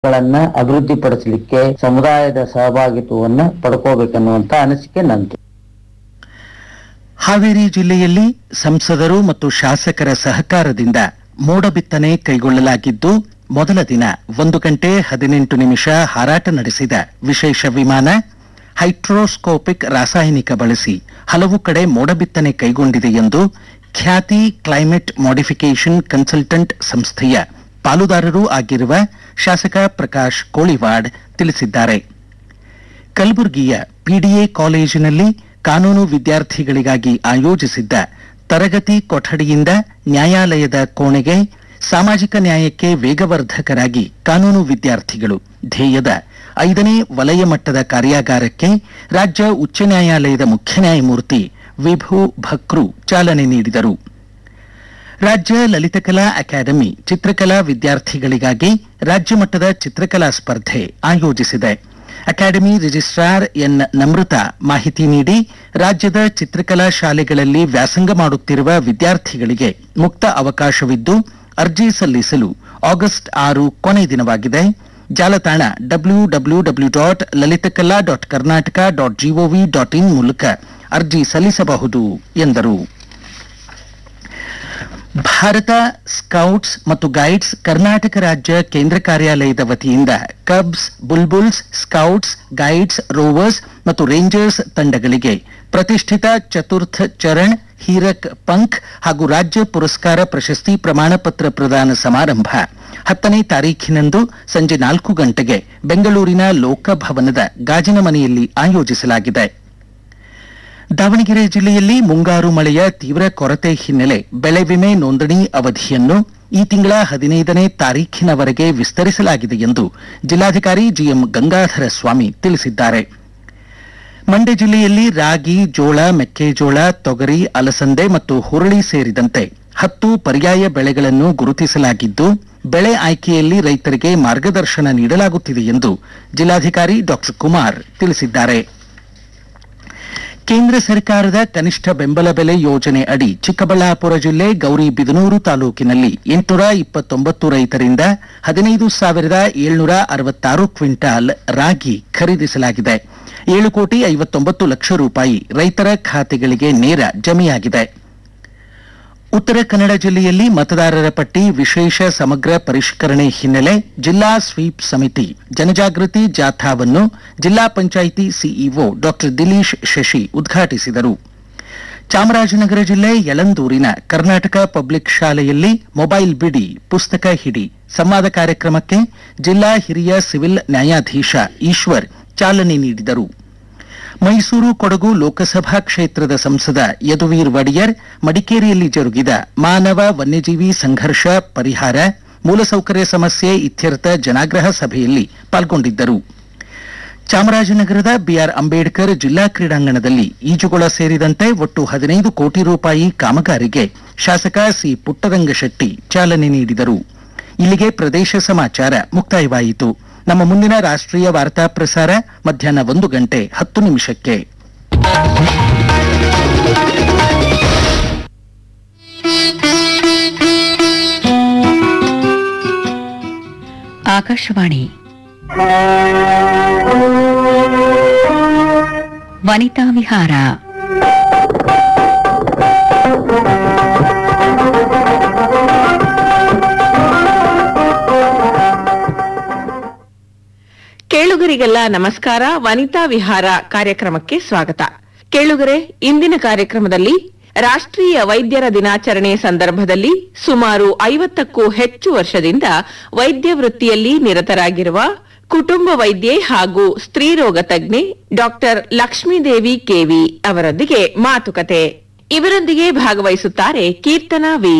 ಗಳನ್ನ ಅಭಿವೃದ್ಧಿಪಡಿಸಲಿಕ್ಕೆ ಸಮುದಾಯದ ಸಹಭಾಗಿತ್ವವನ್ನ ಪಡ್ಕೋಬೇಕನ್ನುವಂತ ಅನಿಸಿಕೆ ನಂದು ಹಾವೇರಿ ಜಿಲ್ಲೆಯಲ್ಲಿ ಸಂಸದರು ಮತ್ತು ಶಾಸಕರ ಸಹಕಾರದಿಂದ ಮೋಡ ಬಿತ್ತನೆ ಕೈಗೊಳ್ಳಲಾಗಿದ್ದು ಮೊದಲ ದಿನ ಒಂದು ಗಂಟೆ ಹದಿನೆಂಟು ನಿಮಿಷ ಹಾರಾಟ ನಡೆಸಿದ ವಿಶೇಷ ವಿಮಾನ ಹೈಡ್ರೋಸ್ಕೋಪಿಕ್ ರಾಸಾಯನಿಕ ಬಳಸಿ ಹಲವು ಕಡೆ ಮೋಡ ಬಿತ್ತನೆ ಕೈಗೊಂಡಿದೆ ಎಂದು ಖ್ಯಾತಿ ಕ್ಲೈಮೇಟ್ ಮಾಡಿಫಿಕೇಷನ್ ಕನ್ಸಲ್ಟೆಂಟ್ ಸಂಸ್ಥೆಯ ಪಾಲುದಾರರೂ ಆಗಿರುವ ಶಾಸಕ ಪ್ರಕಾಶ್ ಕೋಳಿವಾಡ್ ತಿಳಿಸಿದ್ದಾರೆ ಕಲಬುರಗಿಯ ಪಿಡಿಎ ಕಾಲೇಜಿನಲ್ಲಿ ಕಾನೂನು ವಿದ್ಯಾರ್ಥಿಗಳಿಗಾಗಿ ಆಯೋಜಿಸಿದ್ದ ತರಗತಿ ಕೊಠಡಿಯಿಂದ ನ್ಯಾಯಾಲಯದ ಕೋಣೆಗೆ ಸಾಮಾಜಿಕ ನ್ಯಾಯಕ್ಕೆ ವೇಗವರ್ಧಕರಾಗಿ ಕಾನೂನು ವಿದ್ಯಾರ್ಥಿಗಳು ಧ್ಯೇಯದ ಐದನೇ ವಲಯ ಮಟ್ಟದ ಕಾರ್ಯಾಗಾರಕ್ಕೆ ರಾಜ್ಯ ಉಚ್ಚ ನ್ಯಾಯಾಲಯದ ಮುಖ್ಯ ನ್ಯಾಯಮೂರ್ತಿ ವಿಭು ಭಕ್ರು ಚಾಲನೆ ನೀಡಿದರು ರಾಜ್ಯ ಲಲಿತಕಲಾ ಅಕಾಡೆಮಿ ಚಿತ್ರಕಲಾ ವಿದ್ಯಾರ್ಥಿಗಳಿಗಾಗಿ ರಾಜ್ಯ ಮಟ್ಟದ ಚಿತ್ರಕಲಾ ಸ್ಪರ್ಧೆ ಆಯೋಜಿಸಿದೆ ಅಕಾಡೆಮಿ ರಿಜಿಸ್ಟ್ರಾರ್ ಎನ್ ನಮೃತ ಮಾಹಿತಿ ನೀಡಿ ರಾಜ್ಯದ ಚಿತ್ರಕಲಾ ಶಾಲೆಗಳಲ್ಲಿ ವ್ಯಾಸಂಗ ಮಾಡುತ್ತಿರುವ ವಿದ್ಯಾರ್ಥಿಗಳಿಗೆ ಮುಕ್ತ ಅವಕಾಶವಿದ್ದು ಅರ್ಜಿ ಸಲ್ಲಿಸಲು ಆಗಸ್ಟ್ ಆರು ಕೊನೆ ದಿನವಾಗಿದೆ ಜಾಲತಾಣ W W W dot Lalithakala dot Karnataka dot gov dot in ಮೂಲಕ ಅರ್ಜಿ ಸಲ್ಲಿಸಬಹುದು ಎಂದರು ಭಾರತ ಸ್ಕೌಟ್ಸ್ ಮತ್ತು ಗೈಡ್ಸ್ ಕರ್ನಾಟಕ ರಾಜ್ಯ ಕೇಂದ್ರ ಕಾರ್ಯಾಲಯದ ವತಿಯಿಂದ cubs bulbuls scouts guides rovers ಮತ್ತು ರೇಂಜರ್ಸ್ ತಂಡಗಳಿಗೆ ಪ್ರತಿಷ್ಠಿತ ಚತುರ್ಥ ಚರಣ್ ಹೀರಕ್ ಪಂಖ್ ಹಾಗೂ ರಾಜ್ಯ ಪುರಸ್ಕಾರ ಪ್ರಶಸ್ತಿ ಪ್ರಮಾಣ ಪತ್ರ ಪ್ರದಾನ ಸಮಾರಂಭ ಹತ್ತನೇ ತಾರೀಖಿನಂದು ಸಂಜೆ ನಾಲ್ಕು ಗಂಟೆಗೆ ಬೆಂಗಳೂರಿನ ಲೋಕಭವನದ ಗಾಜಿನ ಮನೆಯಲ್ಲಿ ಆಯೋಜಿಸಲಾಗಿದೆ ದಾವಣಗೆರೆ ಜಿಲ್ಲೆಯಲ್ಲಿ ಮುಂಗಾರು ಮಳೆಯ ತೀವ್ರ ಕೊರತೆ ಹಿನ್ನೆಲೆ ಬೆಳೆ ವಿಮೆ ನೋಂದಣಿ ಅವಧಿಯನ್ನು ಈ ತಿಂಗಳ ಹದಿನೈದನೇ ತಾರೀಖಿನವರೆಗೆ ವಿಸ್ತರಿಸಲಾಗಿದೆ ಎಂದು ಜಿಲ್ಲಾಧಿಕಾರಿ ಜಿಎಂ ಗಂಗಾಧರ ಸ್ವಾಮಿ ತಿಳಿಸಿದ್ದಾರೆ ಮಂಡ್ಯ ಜಿಲ್ಲೆಯಲ್ಲಿ ರಾಗಿ ಜೋಳ ಮೆಕ್ಕೆಜೋಳ ತೊಗರಿ ಅಲಸಂದೆ ಮತ್ತು ಹುರುಳಿ ಸೇರಿದಂತೆ ಹತ್ತು ಪರ್ಯಾಯ ಬೆಳೆಗಳನ್ನು ಗುರುತಿಸಲಾಗಿದ್ದು ಬೆಳೆ ಆಯ್ಕೆಯಲ್ಲಿ ರೈತರಿಗೆ ಮಾರ್ಗದರ್ಶನ ನೀಡಲಾಗುತ್ತಿದೆ ಎಂದು ಜಿಲ್ಲಾಧಿಕಾರಿ ಡಾಕ್ಟರ್ ಕುಮಾರ್ ತಿಳಿಸಿದ್ದಾರೆ ಕೇಂದ್ರ ಸರ್ಕಾರದ ಕನಿಷ್ಠ ಬೆಂಬಲ ಬೆಲೆ ಯೋಜನೆ ಅಡಿ ಚಿಕ್ಕಬಳ್ಳಾಪುರ ಜಿಲ್ಲೆ ಗೌರಿಬಿದನೂರು ತಾಲೂಕಿನಲ್ಲಿ ಎಂಟುನೂರ ಇಪ್ಪತ್ತೊಂಬತ್ತು ರೈತರಿಂದ ಹದಿನೈದು ಸಾವಿರದ ಏಳ್ನೂರ ಅರವತ್ತಾರು ಕ್ವಿಂಟಾಲ್ ರಾಗಿ ಖರೀದಿಸಲಾಗಿದೆ ಏಳು ಕೋಟಿ ಐವತ್ತೊಂಬತ್ತು ಲಕ್ಷ ರೂಪಾಯಿ ರೈತರ ಖಾತೆಗಳಿಗೆ ನೇರ ಜಮೆಯಾಗಿದೆ ಉತ್ತರ ಕನ್ನಡ ಜಿಲ್ಲೆಯಲ್ಲಿ ಮತದಾರರ ಪಟ್ಟಿ ವಿಶೇಷ ಸಮಗ್ರ ಪರಿಷ್ಕರಣೆ ಹಿನ್ನೆಲೆ ಜಿಲ್ಲಾ ಸ್ವೀಪ್ ಸಮಿತಿ ಜನಜಾಗೃತಿ ಜಾಥಾವನ್ನು ಜಿಲ್ಲಾ ಪಂಚಾಯಿತಿ ಸಿಇಒ ಡಾಕ್ಟರ್ ದಿಲೀಶ್ ಶಶಿ ಉದ್ಘಾಟಿಸಿದರು ಚಾಮರಾಜನಗರ ಜಿಲ್ಲೆ ಯಳಂದೂರಿನ ಕರ್ನಾಟಕ ಪಬ್ಲಿಕ್ ಶಾಲೆಯಲ್ಲಿ ಮೊಬೈಲ್ ಬಿಡಿ ಪುಸ್ತಕ ಹಿಡಿ ಸಂವಾದ ಕಾರ್ಯಕ್ರಮಕ್ಕೆ ಜಿಲ್ಲಾ ಹಿರಿಯ ಸಿವಿಲ್ ನ್ಯಾಯಾಧೀಶ ಈಶ್ವರ್ ಚಾಲನೆ ನೀಡಿದರು ಮೈಸೂರು ಕೊಡಗು ಲೋಕಸಭಾ ಕ್ಷೇತ್ರದ ಸಂಸದ ಯದುವೀರ್ ಒಡೆಯರ್ ಮಡಿಕೇರಿಯಲ್ಲಿ ಜರುಗಿದ ಮಾನವ ವನ್ಯಜೀವಿ ಸಂಘರ್ಷ ಪರಿಹಾರ ಮೂಲಸೌಕರ್ಯ ಸಮಸ್ಯೆ ಇತ್ಯರ್ಥ ಜನಾಗ್ರಹ ಸಭೆಯಲ್ಲಿ ಪಾಲ್ಗೊಂಡಿದ್ದರು ಚಾಮರಾಜನಗರದ ಬಿಆರ್ ಅಂಬೇಡ್ಕರ್ ಜಿಲ್ಲಾ ಕ್ರೀಡಾಂಗಣದಲ್ಲಿ ಈಜುಗೊಳ ಸೇರಿದಂತೆ ಒಟ್ಟು ಹದಿನೈದು ಕೋಟಿ ರೂಪಾಯಿ ಕಾಮಗಾರಿಗೆ ಶಾಸಕ ಸಿ ಪುಟ್ಟರಂಗಶೆಟ್ಟಿ ಚಾಲನೆ ನೀಡಿದರು ಇಲ್ಲಿಗೆ ಪ್ರದೇಶ ಸಮಾಚಾರ ಮುಕ್ತಾಯವಾಯಿತು ನಮ್ಮ ಮುಂದಿನ ರಾಷ್ಟ್ರೀಯ ವಾರ್ತಾ ಪ್ರಸಾರ ಮಧ್ಯಾಹ್ನ ಒಂದು ಗಂಟೆ ಹತ್ತು ನಿಮಿಷಕ್ಕೆ ಆಕಾಶವಾಣಿ ವನಿತಾ ವಿಹಾರ ಕೇಳುಗರಿಗೆಲ್ಲ ನಮಸ್ಕಾರ ವನಿತಾ ವಿಹಾರ ಕಾರ್ಯಕ್ರಮಕ್ಕೆ ಸ್ವಾಗತ ಕೇಳುಗರೆ ಇಂದಿನ ಕಾರ್ಯಕ್ರಮದಲ್ಲಿ ರಾಷ್ಟ್ರೀಯ ವೈದ್ಯರ ದಿನಾಚರಣೆ ಸಂದರ್ಭದಲ್ಲಿ ಸುಮಾರು ಐವತ್ತಕ್ಕೂ ಹೆಚ್ಚು ವರ್ಷದಿಂದ ವೈದ್ಯ ವೃತ್ತಿಯಲ್ಲಿ ನಿರತರಾಗಿರುವ ಕುಟುಂಬ ವೈದ್ಯೆ ಹಾಗೂ ಸ್ತ್ರೀರೋಗ ತಜ್ಞೆ ಡಾಕ್ಟರ್ ಲಕ್ಷ್ಮೀದೇವಿ ಕೆವಿ ಅವರೊಂದಿಗೆ ಮಾತುಕತೆ ಇವರೊಂದಿಗೆ ಭಾಗವಹಿಸುತ್ತಾರೆ ಕೀರ್ತನಾ ವಿ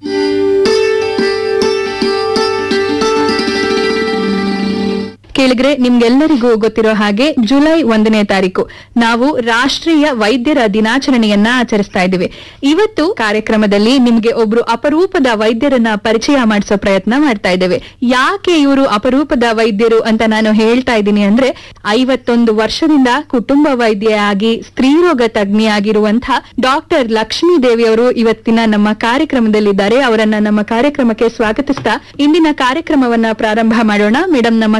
ಕೇಳಿದ್ರೆ ನಿಮ್ಗೆಲ್ಲರಿಗೂ ಗೊತ್ತಿರೋ ಹಾಗೆ ಜುಲೈ ಒಂದನೇ ತಾರೀಕು ನಾವು ರಾಷ್ಟ್ರೀಯ ವೈದ್ಯರ ದಿನಾಚರಣೆಯನ್ನ ಆಚರಿಸ್ತಾ ಇದ್ದೀವಿ ಇವತ್ತು ಕಾರ್ಯಕ್ರಮದಲ್ಲಿ ನಿಮ್ಗೆ ಒಬ್ರು ಅಪರೂಪದ ವೈದ್ಯರನ್ನ ಪರಿಚಯ ಮಾಡಿಸೋ ಪ್ರಯತ್ನ ಮಾಡ್ತಾ ಇದ್ದೇವೆ ಯಾಕೆ ಇವರು ಅಪರೂಪದ ವೈದ್ಯರು ಅಂತ ನಾನು ಹೇಳ್ತಾ ಇದ್ದೀನಿ ಅಂದ್ರೆ ಐವತ್ತೊಂದು ವರ್ಷದಿಂದ ಕುಟುಂಬ ವೈದ್ಯೆಯಾಗಿ ಸ್ತ್ರೀರೋಗ ತಜ್ಞೆಯಾಗಿರುವಂತಹ ಡಾಕ್ಟರ್ ಲಕ್ಷ್ಮೀ ದೇವಿ ಅವರು ಇವತ್ತಿನ ನಮ್ಮ ಕಾರ್ಯಕ್ರಮದಲ್ಲಿದ್ದಾರೆ ಅವರನ್ನ ನಮ್ಮ ಕಾರ್ಯಕ್ರಮಕ್ಕೆ ಸ್ವಾಗತಿಸ್ತಾ ಇಂದಿನ ಕಾರ್ಯಕ್ರಮವನ್ನ ಪ್ರಾರಂಭ ಮಾಡೋಣ ಮೇಡಮ್ ನಮ್ಮ